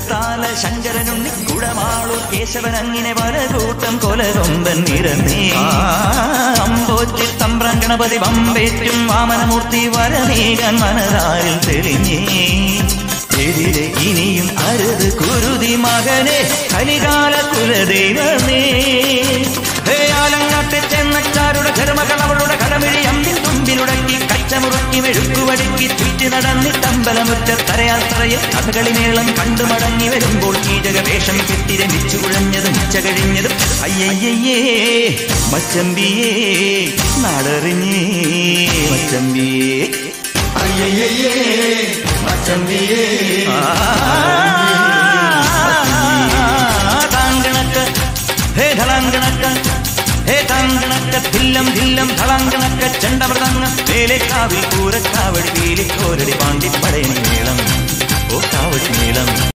കൊടുത്താല ശങ്കരനുണ്ണി കുടമാളൂർ കേശവൻ അങ്ങനെ പലകൂട്ടം കൊലകൊമ്പൻ നിരന്നേ അമ്പോറ്റി തമ്പ്രം ഗണപതി വമ്പേറ്റും വാമനമൂർത്തി വരനീകാൻ മനതാരിൽ തെളിഞ്ഞേ എതിരെ ഇനിയും അരുത് കുരുതി മകനെ കലികാല കുലദൈവമേ ഹേ ആലങ്ങാട്ടെ ചെന്നച്ചാരുടെ ഘർമകൾ അവളുടെ കടമിഴി അമ്പിൽ തുമ്പിലുടക്കി കച്ചമുറുക്കി മെഴുക്കുവടുക്കി ചുറ്റി നടന്നിട്ടമ്പലമുറ്റ തരയാത്രയിൽ കഥകളി മേളം കണ്ടു മടങ്ങി വരുമ്പോൾ കീചക വേഷം കെട്ടി രമിച്ചു കുഴഞ്ഞതും ഉച്ച കഴിഞ്ഞതും അയ്യയ്യേ മച്ചമ്പിയേ നാടറിഞ്ഞേ മച്ചമ്പിയേ അയ്യയ്യേ മച്ചമ്പിയേ താങ്കണക്ക് ഹേ ധളാങ്കണക്ക് ഹേ താങ്കണക്ക് ധില്ലം ധില്ലം ധളാങ്കണക്ക് ചെണ്ടമൃതങ്ങ വേലേക്കാവിൽ പൂരക്കാവടി വേലിക്കോരടി പാണ്ടിപ്പടയൻ മേളം ഓ കാവടി മേളം